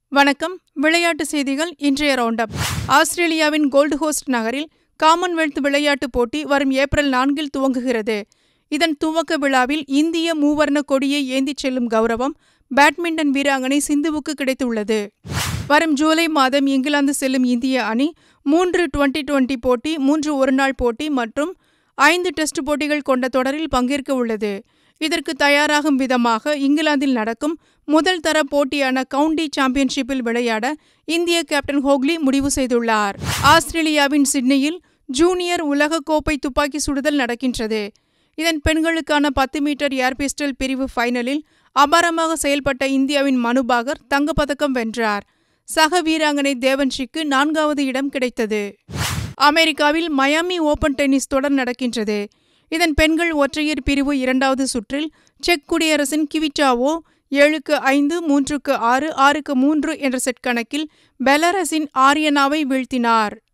வணக்கம் விளையாட்டு செய்திகள் இன்றைய ரவுண்டப் ஆஸ்திரேலியாவின் கோல்டு ஹோஸ்ட் நகரில் காமன்வெல்த் விளையாட்டுப் போட்டி வரும் ஏப்ரல் நான்கில் துவங்குகிறது இதன் துவக்க விழாவில் இந்திய மூவர்ண கொடியை ஏந்திச் செல்லும் கௌரவம் பேட்மிண்டன் வீராங்கனை சிந்துவுக்கு கிடைத்துள்ளது வரும் ஜூலை மாதம் இங்கிலாந்து செல்லும் இந்திய அணி மூன்று டுவெண்டி டுவெண்டி போட்டி மூன்று ஒருநாள் போட்டி மற்றும் ஐந்து டெஸ்ட் போட்டிகள் கொண்ட தொடரில் பங்கேற்க உள்ளது இதற்கு தயாராகும் விதமாக இங்கிலாந்தில் நடக்கும் முதல் தர போட்டியான கவுண்டி சாம்பியன்ஷிப்பில் விளையாட இந்திய கேப்டன் ஹோக்லி முடிவு செய்துள்ளார் ஆஸ்திரேலியாவின் சிட்னியில் ஜூனியர் உலகக்கோப்பை துப்பாக்கி சுடுதல் நடக்கின்றது இதன் பெண்களுக்கான பத்து மீட்டர் ஏர் பிஸ்டல் பிரிவு ஃபைனலில் அபாரமாக செயல்பட்ட இந்தியாவின் மனுபாகர் தங்கப்பதக்கம் வென்றார் சக வீராங்கனை தேவன்ஷிக்கு நான்காவது இடம் கிடைத்தது அமெரிக்காவில் மயாமி ஓபன் டென்னிஸ் தொடர் நடக்கின்றது இதன் பெண்கள் ஒற்றையர் பிரிவு இரண்டாவது சுற்றில் செக் குடியரசின் கிவிட்டாவோ ஏழுக்கு ஐந்து மூன்றுக்கு ஆறு ஆறுக்கு மூன்று என்ற செட் கணக்கில் பெலரஸின் ஆரியனாவை வீழ்த்தினார்